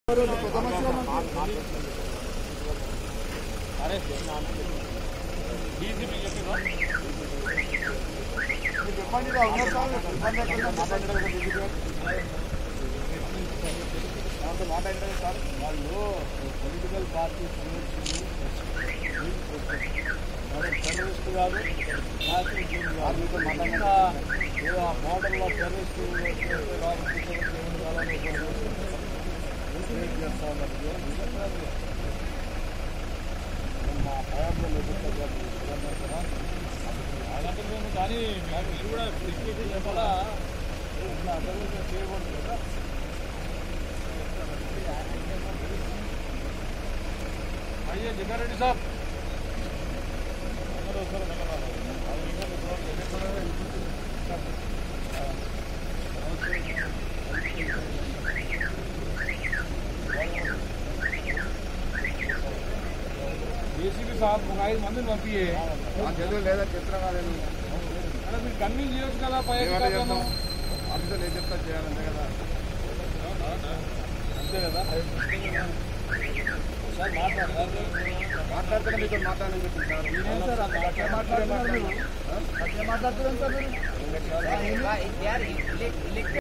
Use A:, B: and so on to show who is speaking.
A: అరే డీసీపీ చెప్పిరా
B: చెప్పండి ఇలా ఉన్నారు సార్ ఇబ్బంది లేకుండా మాట్లాడడం కదా డీజీపీ గారు. వాళ్ళతో మాట్లాడలేదు సార్
A: వాళ్ళు పొలిటికల్ పార్టీ టెర్రరిస్ట్ కాదు నేషనల్ టీమ్ కాదు
B: మీతో మాట్లాడినా
A: ఏదో ఆ మోడల్లో టెర్రరిస్ట్ చేస్తా ఉన్నారు మా హయాంలో అలాంటి మేము కానీ మాకు ఇది కూడా సెక్యూరిటీ చెప్పాలా ఇట్లా అసలు చేయకూడదు కదా అయ్యే జగ్గారెడ్డి సార్ అందరూ వస్తారు నగరాలు. అది ఇంకా ఇప్పుడు ఎక్కడ ఏసీబీ సాబ్ ఒక ఐదు మందిని పంపియే
B: ఆ చదువు లేదా చిత్రంగా నేను
A: అలా మీరు కన్విన్స్ చేయొచ్చు కదా పై
B: ఏమంటే
A: అధికారులను.
B: చెప్తాం ఆఫీసర్లు ఏం చెప్తా చేయాలంతే కదా
A: అంతే కదా సార్ మాట్లాడారు
B: మాట్లాడితే మీతో మాట్లాడని చెప్పింది సార్
A: సార్ అంత గట్టిగా మాట్లాడుతున్నారు మీరు
B: ఆ?
A: గట్టిగా మాట్లాడుతున్నారు సార్ మీరు
C: Yeah, yeah, elect, elect,